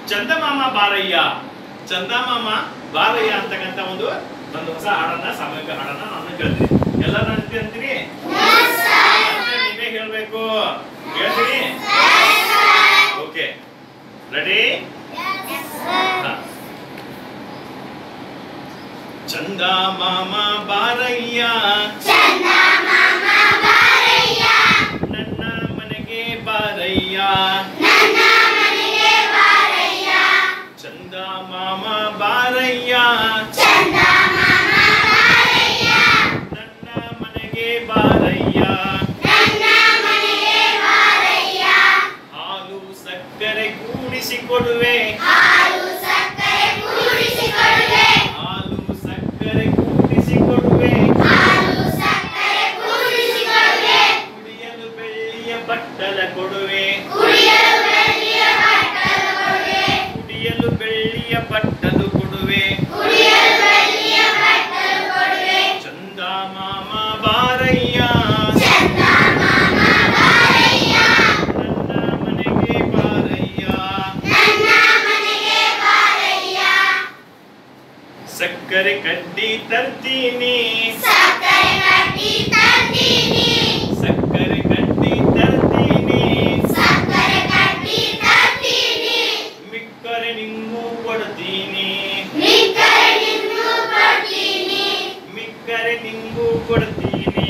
ಚಂದಮಾಮ ಬಾರಯ್ಯ ಚಂದಮಾಮ ಬಾರಯ್ಯ ಅಂತಕ್ಕಂಥ ಒಂದು ಒಂದು ಹೊಸ ಹಾಡನ್ನ ಸಾಮೂಹಿಕ ಹಾಡನ್ನ ನಾನು ಕೇಳ್ತೀನಿ ಎಲ್ಲ ನನ್ನ ಜೊತೆ ಅಂತೀರಿ ಮತ್ತೆ ನೀವೇ ಹೇಳ್ಬೇಕು ಹೇಳ್ತೀರಿ ಓಕೆ ರೆಡಿ ಚಂದ ಮಾಮ ಬಾರಯ್ಯ ನನ್ನ ಮನೆಗೆ ಬಾರಯ್ಯ ಚಂದ ಮಾಮ ಬಾರಯ್ಯ ನನ್ನ ಮನೆಗೆ ಬಾರಯ್ಯ ಹಾಲು ಸಕ್ಕರೆ ಕೂಡಿಸಿ ಕೊಡುವೆ ಹಾಲು ಸಕ್ಕರೆ ಕೂಡಿಸಿ ಕೊಡುವೆ ಕುಡಿಯಲು ಬೆಳ್ಳಿಯ ಬಟ್ಟಲ ಕೊಡುವೆ ಕುಡಿಯಲು ಬೆಳ್ಳಿಯ ಬಟ್ಟಲು ಕೊಡುವೆ ಚಂದ ಮಾಮ ಬಾರಯ್ಯ ನನ್ನ ಮನೆಗೆ ಬಾರಯ್ಯ ಸಕ್ಕರೆ ಕಡ್ಡಿ ತರ್ತೀನಿ ಸಕ್ಕರೆ ಕಡ್ಡಿ ತರ್ತೀನಿ ಮಿಕ್ಕರೆ ನಿಂಗೂ ಕೊಡ್ತೀನಿ ಮಿಕ್ಕರೆ ನಿಂಗೂ ಕೊಡ್ತೀನಿ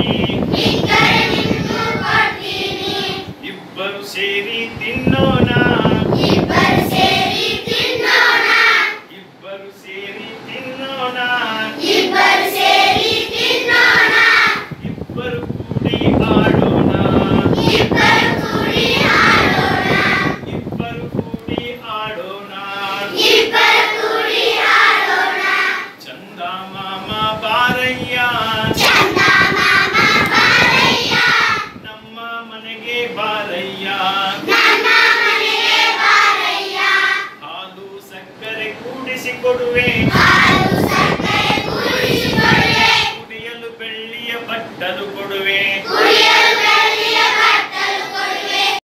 ಇಬ್ಬರು ಸೇರಿ ತಿನ್ನೋಣ ಇಬ್ಬರು ಸೇರಿ ತಿನ್ನೋಣ ಇಬ್ಬರು ಸೇರಿ ತಿನ್ನೋಣ ಇಬ್ಬರು ಸೇರಿ ತಿನ್ನೋಣ ಇಬ್ಬರು ಕೂಡಿ ಆಡೋಣ ಇಬ್ಬರು ಕೂಡಿ ಆಡೋಣ ಇಬ್ಬರು ಕೂಡಿ ಆಡೋಣ ಇಬ್ಬರು ಕೂಡಿ ಆಡೋಣ ಚಂದ ಮಾಮ ಬಾರಯ್ಯ